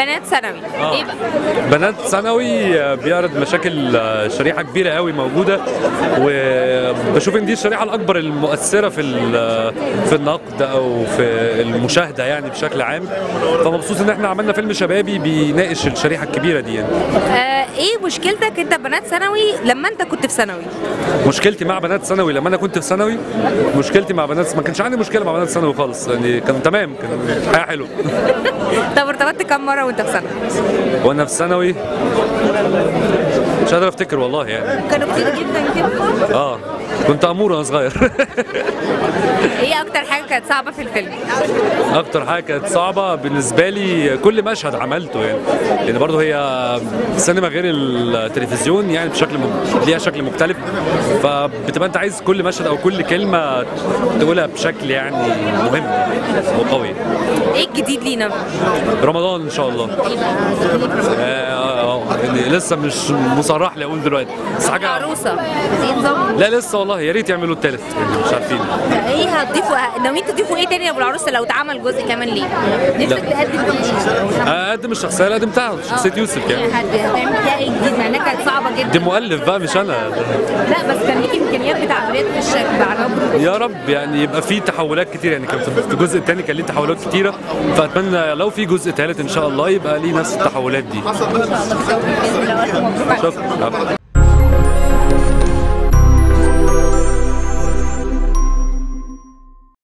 بنات ثانوي آه. ايه بقى بنات ثانوي آه، بيعرض مشاكل آه، شريحه كبيره قوي موجوده وبشوف ان دي الشريحه الاكبر المؤثره في ال- في النقد او في المشاهده يعني بشكل عام فمبسوط ان احنا عملنا فيلم شبابي بيناقش الشريحه الكبيره دي يعني آه ايه مشكلتك انت بنات ثانوي لما انت كنت في ثانوي مشكلتي مع بنات ثانوي لما انا كنت في ثانوي مشكلتي مع بنات ما كانش عندي مشكله مع بنات ثانوي خالص يعني كان تمام كان حياه حلوه طب ارتبطت كام مره وانت في ثانوي وانا في ثانوي مش قادر افتكر والله يعني كانوا كتير جدا كده اه كنت امور وانا صغير ايه اكتر حاجه كانت صعبه في الفيلم اكتر حاجه كانت صعبه بالنسبه لي كل مشهد عملته يعني يعني برضه هي السينما غير التلفزيون يعني بشكل م... ليها شكل مختلف فبتبقى انت عايز كل مشهد او كل كلمه تقولها بشكل يعني مهم وقوي ايه الجديد لينا رمضان ان شاء الله آه، آه، يعني لسه مش مصرح لي اقول دلوقتي بس حاجه عروسه ايه نظام لا لسه والله يا ريت يعملوا التالت يعني مش عارفين ايه هتضيفوا ناويين تضيفوا ايه تاني يا ابو العروسه لو اتعمل جزء كمان ليه نفسك تقدم فيه اقدم الشخصيه اللي قدمتها شخصيه يوسف يعني ايه هتعمل فيها ايه جديد مع انها كانت صعبه دي جدا مؤلف بقى مش انا لا بس كان ليكي امكانيات بتعبيرات وشك بعرب يا رب يعني يبقى في تحولات كتير يعني كان في في الجزء الثاني كان ليه تحولات كتيره فاتمنى لو في جزء ثالث ان شاء الله يبقى ليه نفس التحولات دي باذن الله مبروك عليك. شكرا